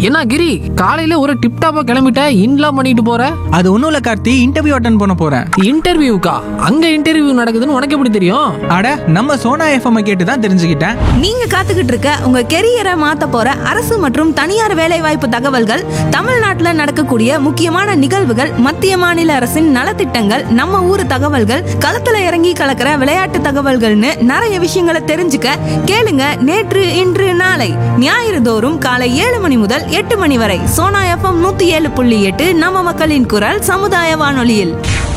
என்ன கிரி காலையில ஒரு டிப் டாப்பா கிளம்பிட்ட இன்லாம் பண்ணிட்டு போற அது ஒன்றும் இல்லை கார்த்தி இன்டர்வியூ அட்டன் பண்ண போகிறேன் இன்டர்வியூக்கா அங்க இன்டர்வியூ நடக்குதுன்னு உனக்கு எப்படி தெரியும் அட நம்ம சோனா எஃப்எம் கேட்டு தான் தெரிஞ்சுக்கிட்டேன் நீங்க காத்துக்கிட்டு இருக்க உங்க கெரியரை மாத்த போற அரசு மற்றும் தனியார் வேலைவாய்ப்பு தகவல்கள் தமிழ்நாட்டுல நடக்கக்கூடிய முக்கியமான நிகழ்வுகள் மத்திய மாநில அரசின் நலத்திட்டங்கள் நம்ம ஊர் தகவல்கள் களத்துல இறங்கி கலக்கிற விளையாட்டு தகவல்கள்னு நிறைய விஷயங்களை தெரிஞ்சுக்க கேளுங்க நேற்று இன்று நாளை ஞாயிறு தோறும் காலை ஏழு மணி முதல் எட்டு மணி வரை சோனா எஃப்எம் நூத்தி ஏழு புள்ளி எட்டு நம்ம மக்களின் குரல் சமுதாய வானொலியில்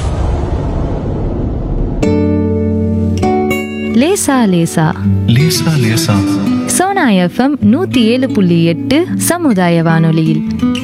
லேசா லேசா லேசா லேசா சோனா எஃப்எம் நூத்தி ஏழு புள்ளி எட்டு சமுதாய வானொலியில்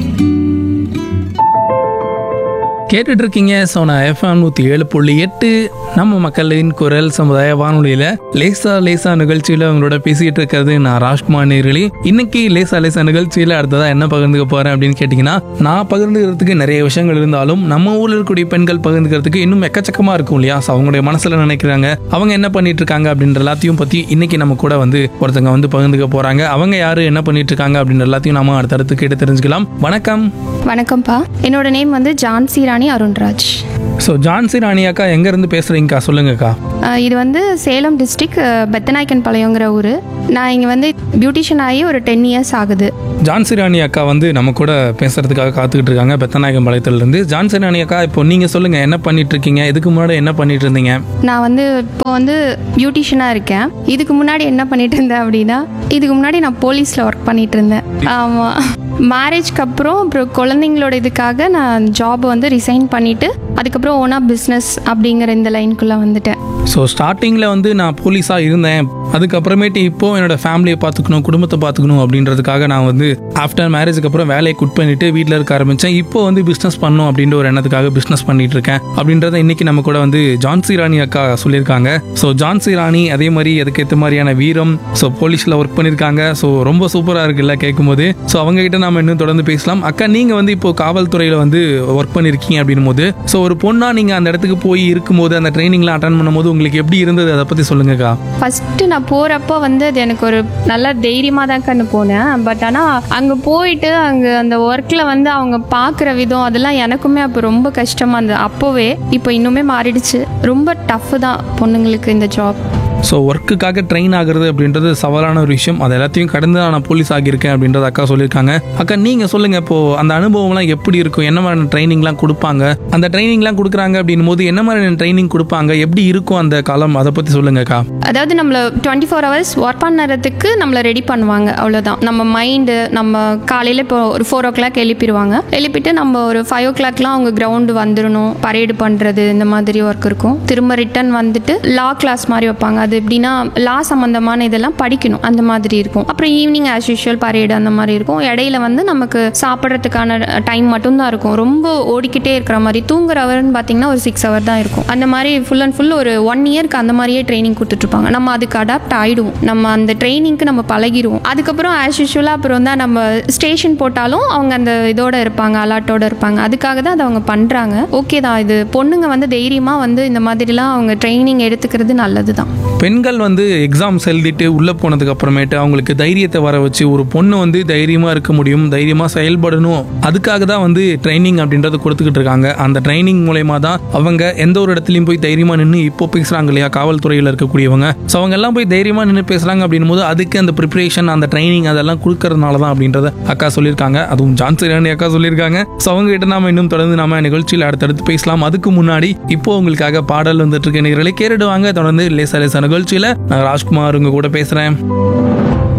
கேட்டுட்டு இருக்கீங்க சோனா எஃப்எம் நூற்றி ஏழு புள்ளி எட்டு நம்ம மக்களின் குரல் சமுதாய வானொலியில் லேசா லேசா நிகழ்ச்சியில் அவங்களோட பேசிகிட்டு இருக்கிறது நான் ராஜ்குமார் நேர்களி இன்னைக்கு லேசா லேசா நிகழ்ச்சியில் அடுத்ததாக என்ன பகிர்ந்துக்க போகிறேன் அப்படின்னு கேட்டிங்கன்னா நான் பகிர்ந்துக்கிறதுக்கு நிறைய விஷயங்கள் இருந்தாலும் நம்ம ஊரில் இருக்கக்கூடிய பெண்கள் பகிர்ந்துக்கிறதுக்கு இன்னும் எக்கச்சக்கமாக இருக்கும் இல்லையா ஸோ அவங்களுடைய மனசில் நினைக்கிறாங்க அவங்க என்ன பண்ணிட்டு இருக்காங்க அப்படின்ற எல்லாத்தையும் பற்றி இன்னைக்கு நம்ம கூட வந்து ஒருத்தங்க வந்து பகிர்ந்துக்க போகிறாங்க அவங்க யார் என்ன பண்ணிட்டு இருக்காங்க அப்படின்ற எல்லாத்தையும் நாம அடுத்தடுத்து கேட்டு தெரிஞ்சுக்கலாம் வணக்கம் வணக்கம்ப்பா என்னோட நேம் வந்து ஜான்சி ராணி அருண்ராஜ் ஸோ ஜான்சி ராணி அக்கா எங்கேருந்து பேசுகிறீங்கக்கா சொல்லுங்கக்கா அஹ் இது வந்து சேலம் டிஸ்ட்ரிக் பெத்தநாயக்கன் பாளையங்கிற ஊர் நான் இங்கே வந்து பியூட்டிஷியன் ஆகி ஒரு டென் இயர்ஸ் ஆகுது ஜான்சி ராணி அக்கா வந்து நம்ம கூட பேசுறதுக்காக காத்துக்கிட்டு இருக்காங்க பெத்தநாயகம் பாளையத்துலேருந்து ஜான்சி ராணி அக்கா இப்போ நீங்கள் சொல்லுங்கள் என்ன பண்ணிட்டு இருக்கீங்க இதுக்கு முன்னாடி என்ன பண்ணிட்டு இருந்தீங்க நான் வந்து இப்போ வந்து பியூட்டிஷியனாக இருக்கேன் இதுக்கு முன்னாடி என்ன பண்ணிட்டு இருந்தேன் அப்படின்னா இதுக்கு முன்னாடி நான் போலீஸில் ஒர்க் பண்ணிட்டு இருந்தேன் ஆமாம் மேரேஜ்க்கு அப்புறம் அப்புறம் குழந்தைங்களோட இதுக்காக நான் ஜாப் வந்து ரிசைன் பண்ணிவிட்டு அதுக்கப்புறம் ஓனா பிஸ்னஸ் அப்படிங்கிற இந்த லைனுக்குள்ளே வந்துட்டேன் ஸோ ஸ்டார்டிங்கில் வந்து நான் போலீஸாக இருந்தேன் அதுக்கப்புறமேட்டு இப்போ என்னோட ஃபேமிலியை பார்த்துக்கணும் குடும்பத்தை பார்த்துக்கணும் அப்படின்றதுக்காக நான் வந்து ஆஃப்டர் மேரேஜுக்கு அப்புறம் வேலையை குட் பண்ணிட்டு வீட்டில் இருக்க ஆரம்பித்தேன் இப்போ வந்து பிஸ்னஸ் பண்ணணும் அப்படின்ற ஒரு எண்ணத்துக்காக பிஸ்னஸ் பண்ணிட்டு இருக்கேன் அப்படின்றத இன்னைக்கு நம்ம கூட வந்து ஜான்சி ராணி அக்கா சொல்லியிருக்காங்க ஸோ ஜான்சி ராணி அதே மாதிரி அதுக்கேற்ற மாதிரியான வீரம் ஸோ போலீஸில் ஒர்க் பண்ணியிருக்காங்க ஸோ ரொம்ப சூப்பராக இருக்குல்ல கேட்கும்போது ஸோ அவங்க கிட்ட நாம இன்னும் தொடர்ந்து பேசலாம் அக்கா நீங்கள் வந்து இப்போ காவல்துறையில் வந்து ஒர்க் பண்ணியிருக்கீங்க அப்படின்னும் போது ஸோ ஒரு பொண்ணா நீங்கள் அந்த இடத்துக்கு போய் இருக்கும்போது அந்த ட்ரைனிங்லாம் அட்டன் பண்ணும்போது உங்களுக்கு எப்படி இருந்தது அதை பற்றி சொல்லுங்கக்கா ஃபஸ்ட்டு நான் போகிறப்போ வந்து அது எனக்கு ஒரு நல்ல தைரியமாக தான் கண்ணு போனேன் பட் ஆனால் அங்கே போயிட்டு அங்கே அந்த ஒர்க்கில் வந்து அவங்க பார்க்குற விதம் அதெல்லாம் எனக்குமே அப்போ ரொம்ப கஷ்டமாக இருந்தது அப்போவே இப்போ இன்னுமே மாறிடுச்சு ரொம்ப டஃப்பு தான் பொண்ணுங்களுக்கு இந்த ஜாப் ஸோ ஒர்க்குக்காக ட்ரெயின் ஆகுறது அப்படின்றது சவாலான ஒரு விஷயம் அது எல்லாத்தையும் கடந்து நான் போலீஸ் ஆகியிருக்கேன் அப்படின்றத அக்கா சொல்லியிருக்காங்க அக்கா நீங்கள் சொல்லுங்கள் இப்போ அந்த அனுபவம்லாம் எப்படி இருக்கும் என்ன மாதிரியான ட்ரைனிங்லாம் கொடுப்பாங்க அந்த ட்ரைனிங்லாம் கொடுக்குறாங்க அப்படின்னும் போது என்ன மாதிரியான ட்ரைனிங் கொடுப்பாங்க எப்படி இருக்கும் அந்த காலம் அதை பற்றி சொல்லுங்கக்கா அதாவது நம்மளை டுவெண்ட்டி ஃபோர் ஹவர்ஸ் ஒர்க் பண்ணுறதுக்கு நம்மளை ரெடி பண்ணுவாங்க அவ்வளோதான் நம்ம மைண்டு நம்ம காலையில் இப்போ ஒரு ஃபோர் ஓ கிளாக் எழுப்பிடுவாங்க எழுப்பிட்டு நம்ம ஒரு ஃபைவ் ஓ கிளாக்லாம் அவங்க கிரவுண்டு வந்துடணும் பரேடு பண்ணுறது இந்த மாதிரி ஒர்க் இருக்கும் திரும்ப ரிட்டர்ன் வந்துட்டு லா கிளாஸ் மாதிரி வைப்பாங்க அது எப்படின்னா லா சம்மந்தமான இதெல்லாம் படிக்கணும் அந்த மாதிரி இருக்கும் அப்புறம் ஈவினிங் ஆஸ் யூஷுவல் பரேடு அந்த மாதிரி இருக்கும் இடையில வந்து நமக்கு சாப்பிட்றதுக்கான டைம் மட்டும்தான் இருக்கும் ரொம்ப ஓடிக்கிட்டே இருக்கிற மாதிரி தூங்குற ஹவர்னு பார்த்தீங்கன்னா ஒரு சிக்ஸ் ஹவர் தான் இருக்கும் அந்த மாதிரி ஃபுல் அண்ட் ஃபுல் ஒரு ஒன் இயர்க்கு அந்த மாதிரியே ட்ரைனிங் கொடுத்துட்ருப்பாங்க நம்ம அதுக்கு அடாப்ட் ஆகிடுவோம் நம்ம அந்த ட்ரைனிங்க்கு நம்ம பழகிடுவோம் அதுக்கப்புறம் ஆஸ் யூஷுவலாக அப்புறம் தான் நம்ம ஸ்டேஷன் போட்டாலும் அவங்க அந்த இதோட இருப்பாங்க அலாட்டோட இருப்பாங்க அதுக்காக தான் அதை அவங்க பண்ணுறாங்க ஓகே தான் இது பொண்ணுங்க வந்து தைரியமாக வந்து இந்த மாதிரிலாம் அவங்க ட்ரைனிங் எடுத்துக்கிறது நல்லது தான் பெண்கள் வந்து எக்ஸாம்ஸ் எழுதிட்டு உள்ளே போனதுக்கு அப்புறமேட்டு அவங்களுக்கு தைரியத்தை வர வச்சு ஒரு பொண்ணு வந்து தைரியமாக இருக்க முடியும் தைரியமாக செயல்படணும் அதுக்காக தான் வந்து ட்ரைனிங் அப்படின்றத கொடுத்துக்கிட்டு இருக்காங்க அந்த ட்ரைனிங் மூலயமா தான் அவங்க எந்த ஒரு இடத்துலையும் போய் தைரியமாக நின்று இப்போ பேசுகிறாங்க இல்லையா காவல்துறையில் இருக்கக்கூடியவங்க ஸோ அவங்க எல்லாம் போய் தைரியமாக நின்று பேசுகிறாங்க அப்படின்னும் போது அதுக்கு அந்த ப்ரிப்பரேஷன் அந்த ட்ரைனிங் அதெல்லாம் கொடுக்கறதுனால தான் அப்படின்றத அக்கா சொல்லியிருக்காங்க அதுவும் ஜான்சி ராணி அக்கா சொல்லியிருக்காங்க ஸோ அவங்க கிட்ட நாம இன்னும் தொடர்ந்து நாம நிகழ்ச்சியில் அடுத்தடுத்து பேசலாம் அதுக்கு முன்னாடி இப்போ உங்களுக்காக பாடல் வந்துட்டு இருக்க நிகழ்ச்சிகளை கேட்டுடுவாங்க தொடர்ந்து லேசா லேசா நிகழ்ச்சியில் நான் ராஜ்குமார் உங்க கூட பேசுகிறேன்